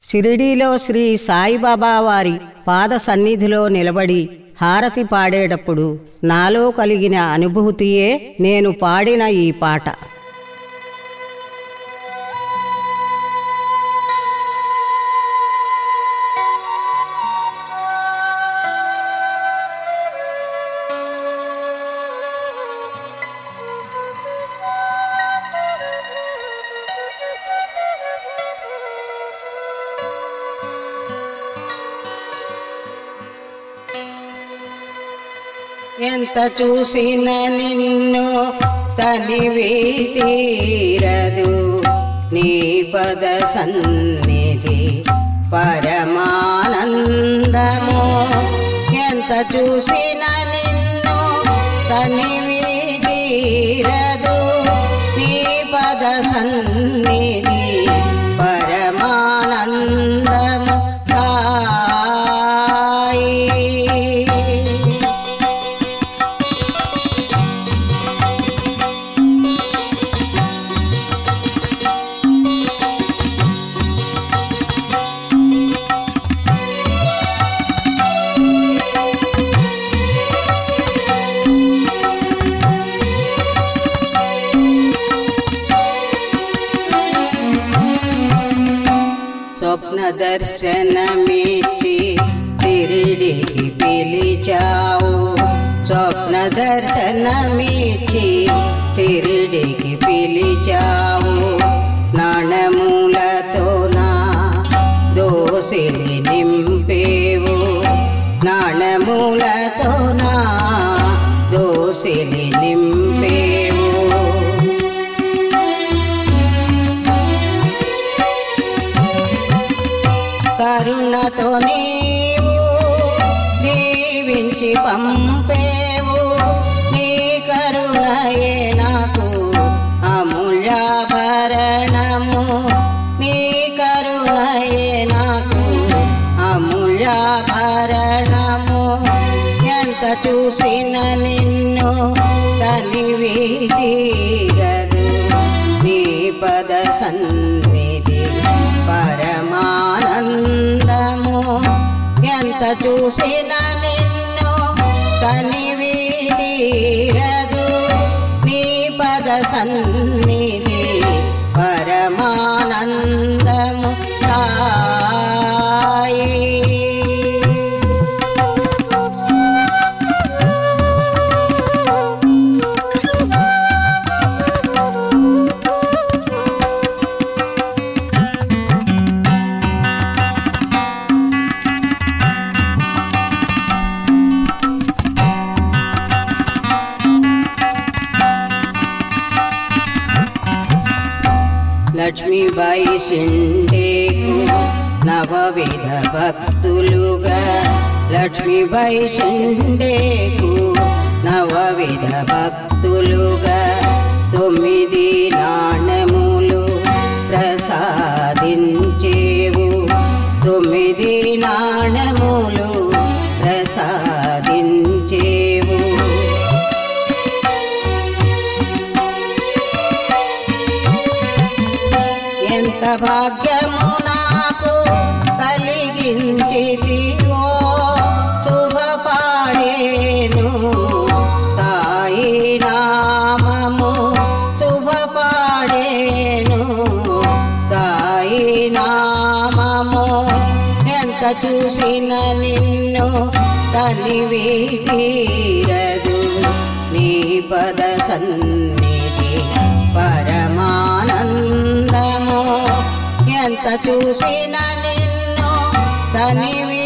షిరిడీలో శ్రీ సాయిబాబా వారి పాద సన్నిధిలో నిలబడి హారతి పాడేటప్పుడు నాలో కలిగిన అనుభూతియే నేను పాడిన ఈ పాట ఎంత చూసిన నిన్ను తనివి తీరదు నీ పద సన్నిధి పరమానందము ఎంత చూసిన నిన్ను తనివి తీరదు నీ పద సన్నిధి పరమానందము సాయి స్వప్న దర్శనమిచ్చి తిరిడికి పిలిచావు స్వప్న దర్శనమిచ్చి చిరిడికి పిలిచావు నాణములతో నా దోసిలి నింపేవు నాణములతో నా దోసిలి నింపేవు కరుణతో నీవు దీవించి పంపేవు నీ కరుణయే నాకు అమూల్యాభరణము నీ కరుణయే నాకు అమూల్యాభరణము ఎంత చూసిన నిన్ను తనివి తీరదు నీ పద సన్నిధి పరమానందము ఎంత చూసిన నిన్ను తనివి తీరదు నీ పద సన్నిధి పరమానందము సాయి లక్ష్మీబాయి షిండేకు నవవిధ భక్తులుగా లక్ష్మీబాయి షిండేకు నవవిధ భక్తులుగా తొమ్మిది నాణములు ప్రసాదించేవు తొమ్మిది నాణములు ప్రసాదించేవు ఎంత భాగ్యము నాకు కలిగించితివో శుభపాడేను సాయి నామము శుభపాడేను సాయి నామము ఎంత చూసిన నిన్ను తనివి తీరదు నీ పద సన్నిధి పరమానందము ఎంత చూసిన నిన్ను తనివి